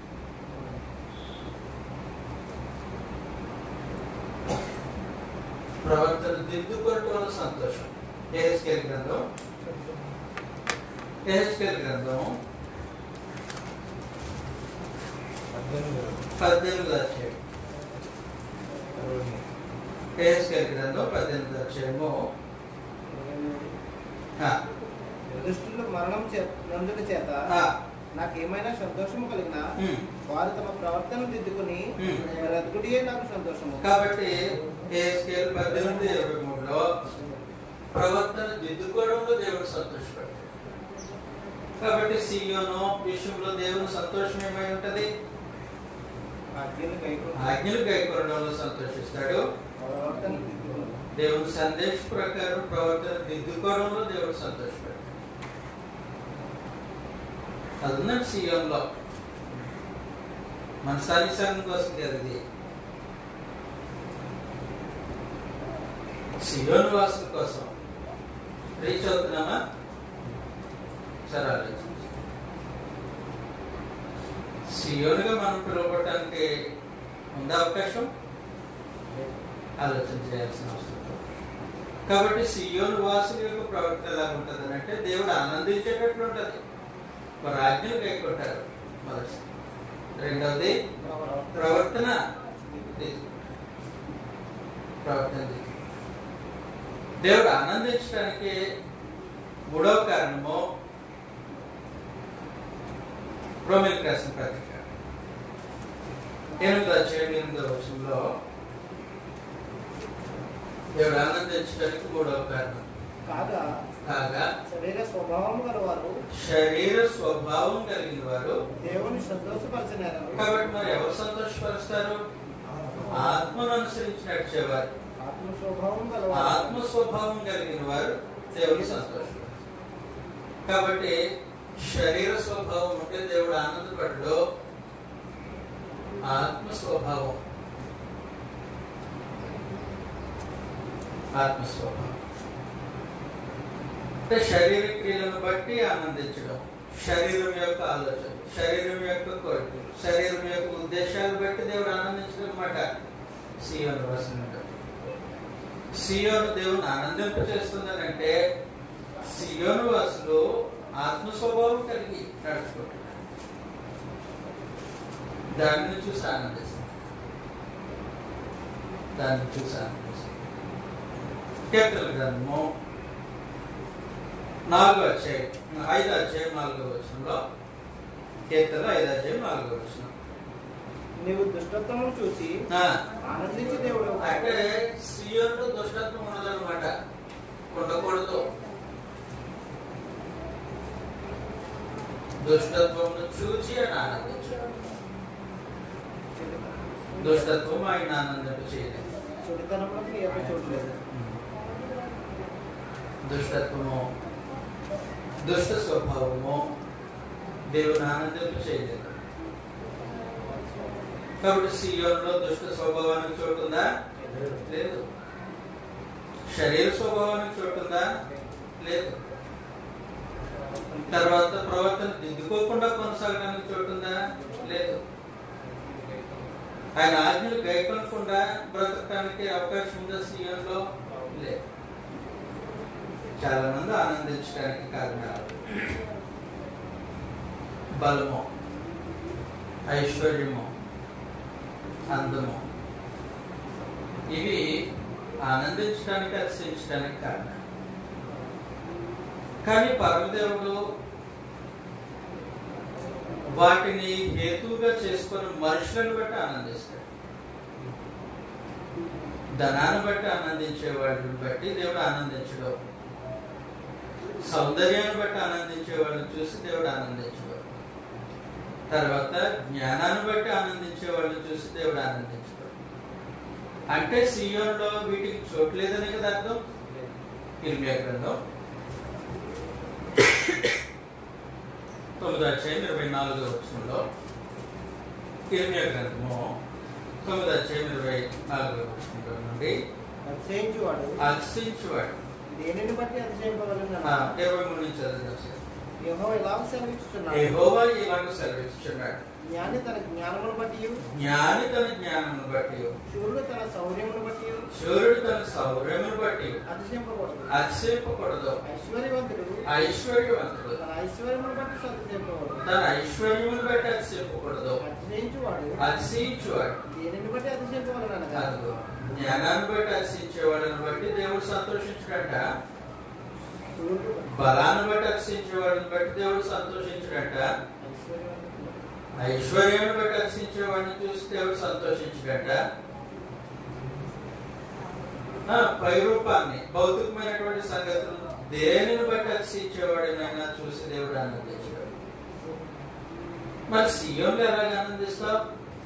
ప్రవర్తన దిద్దుకోవటం వల్ల సంతోషం ఏహెచ్కేల్ గ్రంథం ఏహెచ్కేల్ గ్రంథం పద్దెనిమిది అధ్యాయం ఏహెచ్కేల్ గ్రంథం పద్దెనిమిది అధ్యాయము ఆ, దుష్టులు మరణం చే నందుట చేత ఆ, నాకేమైనా సంతోషము కలిగినా ఉమ్. వారు తమ ప్రవర్తన దిద్దుకుని Hmm. బ్రతుకుడియే నాకు సంతోషము కాబట్టి ఏహెచ్కేల్ పద్దెనిమిది ఇరవై మూడులో ప్రవర్తన దిద్దుకోవడంలో దేవుడు సంతోషపడతాడు కాబట్టి సియోను విషయంలో దేవుని సంతోషం ఏమై ఉంటది ఆజ్ఞను కైకొన ఆజ్ఞలు గైకొనడంలో సంతోషిస్తాడు ప్రవర్తన దిద్దుకుని దేవుని సందేశ ప్రకారం ప్రవర్తన దిద్దుకోవడంలో దేవుడు సంతోషపడతాడు అది ఉన్నది సియోన్లో మన సాధించడం కోసం కదా ఇది సియోన్ వాసుల కోసం రీచ్ అవుతున్నామా సరే ఆలోచించు సియోనుగా మనం పిలువబడటానికి ఉందా అవకాశం ఆలోచన చేయాల్సిన అవసరం ఉంది. కాబట్టి సియోను వాసుల యొక్క ప్రవర్తన ఎలా ఉంటుంది అంటే దేవుడు ఆనందించేటట్లు ఉంటుంది వారు ఆజ్ఞలు కైకొంటారు మొదటి రెండవది ప్రవర్తన తీసుకుంటారు. ప్రవర్తన తీసుకుంటారు. దేవుడు ఆనందించడానికి మూడవ కారణము రోమిల్ రాసిన పత్రిక ఎనిమిదో అధ్యాయం ఎనిమిదో వచనంలో దేవుడు ఆనందించడానికి మూడవ కారణం కాగా కాగా శరీర స్వభావం గలవారు శరీర స్వభావం కలిగిన వారు దేవుని సంతోషపరచనేరు కాబట్టి మరి ఎవరు సంతోషపరుస్తారు ఆత్మను అనుసరించి నడిచేవారు ఆత్మ స్వభావం గలవారు ఆత్మ స్వభావం కలిగిన వారు దేవుని సంతోషం కాబట్టి శరీర స్వభావం ఉంటే దేవుడు ఆనందపడడు ఆత్మ స్వభావం ఆత్మ స్వభావం అంటే శరీర క్రియలను బట్టి ఆనందించడం శరీరం యొక్క ఆలోచన శరీరం యొక్క కోరికలు శరీరం యొక్క ఉద్దేశాలు బట్టి దేవుడు ఆనందించడం అన్నమాట సియోను వాసన సియోను దేవుని ఆనందింప చేస్తుందనంటే సియోను వాసులు ఆత్మ స్వభావం కలిగి నడుచుకుంటున్నారు దానిని చూసి ఆనందిస్తారు దాన్ని చూసి ఆనందిస్తారు కీర్తన గ్రంథము నాలుగో అధ్యాయం ఐదో అధ్యాయం నాలుగో వచనంలో కీర్తన ఐదో అధ్యాయం నాలుగో వచనం నీవు దుష్టత్వమును చూసి ఆ, ఆనందించి దేవుడు అంటే సియోన్లో దుష్టత్వం ఉన్నదన్నమాట ఉండకూడదు దుష్టత్వమును చూచి అని ఆనందించడం దుష్టత్వం ఆయన ఆనందింప చేయలేదు చుడితనంలో నీ యొక్క చూడలేదు దుష్టత్వము దుష్ట స్వభావము దేవుని ఆనందింప చేయలేదు కాబట్టి సియోన్లో దుష్ట స్వభావానికి చోటుందా లేదు శరీర స్వభావానికి చోటుందా లేదు తర్వాత ప్రవర్తన దిద్దుకోకుండా కొనసాగడానికి చోటుందా లేదు ఆయన ఆజ్ఞలు గైకొనకుండా బ్రతకడానికి అవకాశం ఉందా సీఎంలో లేదు చాలా మంది ఆనందించడానికి కారణాలు బలము ఐశ్వర్యము అందము ఇవి ఆనందించడానికి అతిశయించడానికి కారణం కానీ పరమదేవుడు వాటిని హేతువుగా చేసుకొని మనుషులను బట్టి ఆనందిస్తాడు ధనాన్ని బట్టి ఆనందించే వాడిని బట్టి దేవుడు ఆనందించడు సౌందర్యాన్ని బట్టి ఆనందించే వాళ్ళని చూసి దేవుడు ఆనందించడు తర్వాత జ్ఞానాన్ని బట్టి ఆనందించే వాళ్ళని చూసి దేవుడు ఆనందించడు అంటే సియోన్లో వీటికి చోట్లేదని కదా అర్థం ఇర్మియా గ్రంథం తొమ్మిదో అధ్యాయం ఇరవై నాలుగో వచనంలో ఇర్మియా గ్రంథము తొమ్మిదో అధ్యాయం ఇరవై నాలుగో వచనంలో నుండి అతిశయించువాడు అర్శించువాడు దేనిని బట్టి అతిశయింపగలను ఆ, ఇరవై మూడు నుంచి చదివిన యహో ఇలా సెలవిస్తున్నాడు యెహోవా ఇలాగ సెలవిస్తున్నాడు జ్ఞాని తన జ్ఞానమును బట్టి జ్ఞాని తన జ్ఞానమును బట్టి శూరుడు తన శౌర్యమును బట్టి సూర్యుడు తన సౌర్యమును బట్టి అతిశయింపకూడదు అతిశయింపకూడదు ఐశ్వర్యవంతుడు ఐశ్వర్యవంతుడు తన ఐశ్వర్యమును బట్టి సంతరింపకూడదు తన ఐశ్వర్యమును బట్టి అతిశయింపకూడదు అతిశయించువాడు అతిశయించువాడు దేనిని బట్టి అతిశయింపగలను అనగా అదిగో జ్ఞానాన్ని బట్టి అతిశయించేవాడిని బట్టి దేవుడు సంతోషించడంట శూరుడు బలాన్ని బట్టి అతిశయించేవాడిని బట్టి దేవుడు సంతోషించడంట ఐశ్వర్యవంతుడు ఐశ్వర్యాన్ని బట్టి అతిశయించేవాడిని చూసి దేవుడు సంతోషించడంట ఆ, పై రూపాన్ని భౌతికమైనటువంటి సంగతులు దేనిని బట్టి అతిశయించేవాడినైనా చూసి దేవుడు ఆనందించాడు మరి సియోన్లో ఎలాగ ఆనందిస్తావు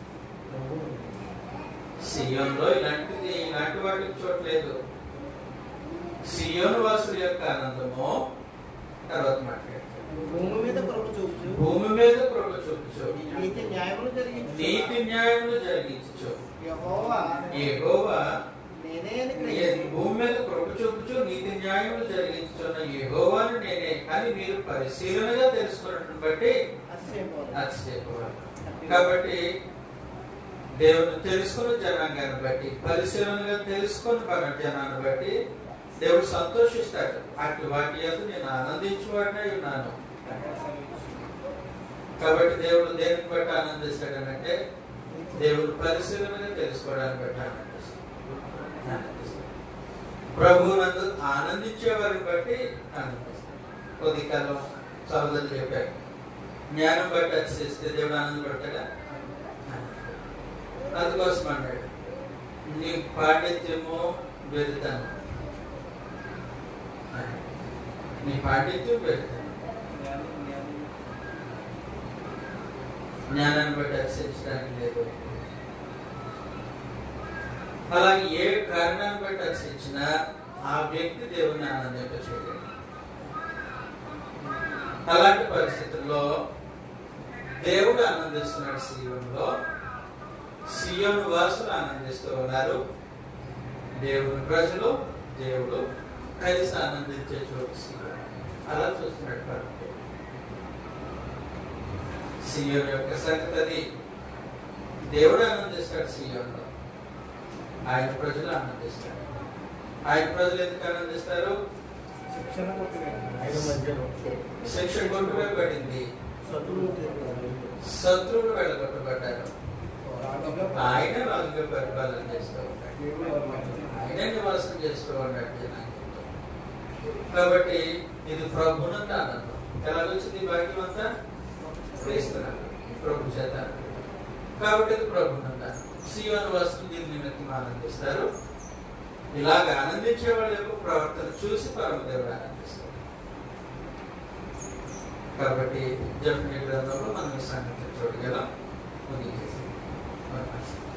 సియోన్లో ఇలాంటిది ఇలాంటి వాటికి చోట్లేదు సియోన్ వాసుల యొక్క ఆనందము తర్వాత మాట్లాడతాడు భూమి మీద కృప చూపుచు భూమి మీద కృప చూపుచు నీతి న్యాయములు జరిగించు నీతి న్యాయములు జరిగించు యెహోవా యెహోవా నేనే అని ఏ గ్రహించు. భూమి మీద కృప చూపుచు నీతి న్యాయములు జరిగించున్న యెహోవాను నేనే కానీ మీరు పరిశీలనగా తెలుసుకున్నట్టు బట్టి అతిశయింపవలను. ఆశ్చర్యపోవాలి కాబట్టి దేవుని తెలుసుకున్న జనాంగాన్ని బట్టి పరిశీలనగా తెలుసుకున్న మన జనాన్ని బట్టి దేవుడు సంతోషిస్తాడు అటు వాటి యొక్క నేను ఆనందించువాడినై ఉన్నాను కాబట్టి దేవుడు దేనిని బట్టి ఆనందిస్తాడనంటే దేవుడు పరిశీలనగా తెలుసుకోవడానికి బట్టి ఆనందిస్తాడు ఆనందిస్తాడు. ప్రభువునందు ఆనందించే వారిని బట్టి ఆనందిస్తాడు కొద్ది కాలం సహోదరులు చెప్పారు జ్ఞానం బట్టి అతిశిస్తే దేవుడు ఆనందపడతాడా అందుకోసం అన్నాడు నీ పాండిత్యము వెళ్తాను నీ పాండిత్యం వెళ్తాను జ్ఞానాన్ని బట్టి అతిశించడానికి లేదు అలాగే ఏ కారణాన్ని బట్టి అతిశించినా ఆ వ్యక్తి దేవుని ఆనందింప చేయలేడు అలాంటి పరిస్థితుల్లో దేవుడు ఆనందిస్తున్నాడు సీయోన్లో సియోను వాసులు ఆనందిస్తూ ఉన్నారు దేవుని ప్రజలు దేవుడు కలిసి ఆనందించే చోటు సియోన్ అలా చూస్తున్నాడు కాబట్టి సియోన్ యొక్క సంగతి అది దేవుడు ఆనందిస్తాడు సియోన్లో ఆయన ప్రజలు ఆనందిస్తారు ఆయన ప్రజలు ఎందుకు ఆనందిస్తారు శిక్షణ కొట్టివేయండి. ఆయన మధ్యలో శిక్ష కొట్టువేయబడింది శత్రువులు తీర్పు శత్రువులు వెళ్ళగొట్టబడ్డారు రాజుగా ఆయన రాజుగా పరిపాలన చేస్తూ ఉంటాడు దేవుడు వారి మధ్యలో ఆయన నివాసం చేస్తూ ఉన్నాడు జనాంగంలో. కాబట్టి ఇది ప్రభునంత ఆనందం ఎలాగొచ్చింది ఈ భాగ్యం అంతా క్రీస్తున్నారు ప్రభు చేత కాబట్టి ఇది ప్రభునంత సియోను వస్తు దీని నిమిత్తం ఆనందిస్తారు ఇలాగ ఆనందించే వాళ్ళ యొక్క ప్రవర్తన చూసి పరమదేవుడు ఆనందిస్తారు కాబట్టి జపనీ గ్రంథంలో మనం ఈ సంగతి చూడగలం ముగించేసి